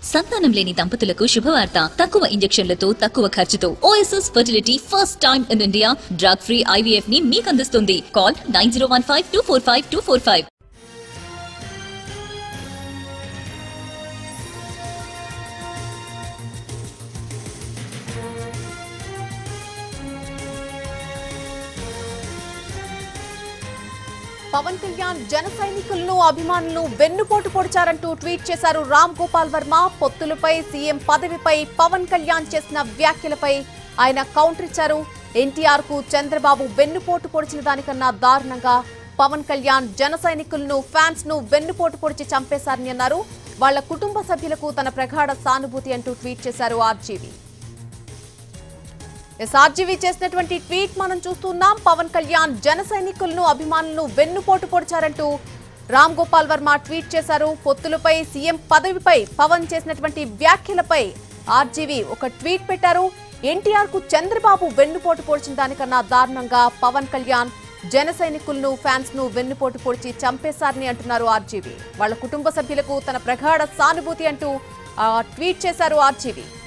సంతానం లేని దంపతులకు శుభవార్త తక్కువ ఇంజెక్షన్లతో తక్కువ ఖర్చుతో Oasis fertility first time in India drug free IVF ని మీకు అందిస్తుంది call nine zero one five two four five two four five Pawan Kalyan జన సైనికులను అభిమానులను వెన్నుపోటు పొడిచారంటూ ట్వీట్ చేశారు రామ్ గోపాల్ వర్మ పొత్తులపై సీఎం పదవిపై పవన్ కళ్యాణ్ చేసిన వ్యాఖ్యలపై ఆయన కౌంటర్ ఇచ్చారు ఎన్టీఆర్ కు చంద్రబాబు వెన్నుపోటు పొడిచిన దానికన్నా దారుణంగా పవన్ కళ్యాణ్ జన సైనికులను ఫ్యాన్స్ ను వెన్నుపోటు పొడిచి చంపేశారని అన్నారు వాళ్ళ కుటుంబ సభ్యులకు తన ప్రగాఢ సానుభూతి అంటూ ట్వీట్ చేశారు ఆర్జీవీ ఎస్ ఆర్జీవీ చేసినటువంటి ట్వీట్ మనం చూస్తున్నాం పవన్ కళ్యాణ్ జన సైనికులను అభిమానులను వెన్నుపోటు పొడిచారంటూ రామ్ గోపాల్ వర్మ ట్వీట్ చేశారు పొత్తులపై సీఎం పదవిపై పవన్ చేసినటువంటి వ్యాఖ్యలపై ఆర్జీవీ ఒక ట్వీట్ పెట్టారు ఎన్టీఆర్ కు చంద్రబాబు వెన్నుపోటు పొడిచిన దానికన్నా దారుణంగా పవన్ కళ్యాణ్ జన సైనికులను ఫ్యాన్స్ ను వెన్నుపోటు పొడిచి చంపేశారని అంటున్నారు ఆర్జీవీ వాళ్ళ కుటుంబ సభ్యులకు తన ప్రగాఢ సానుభూతి అంటూ ఆ, ట్వీట్ చేశారు ఆర్జీవీ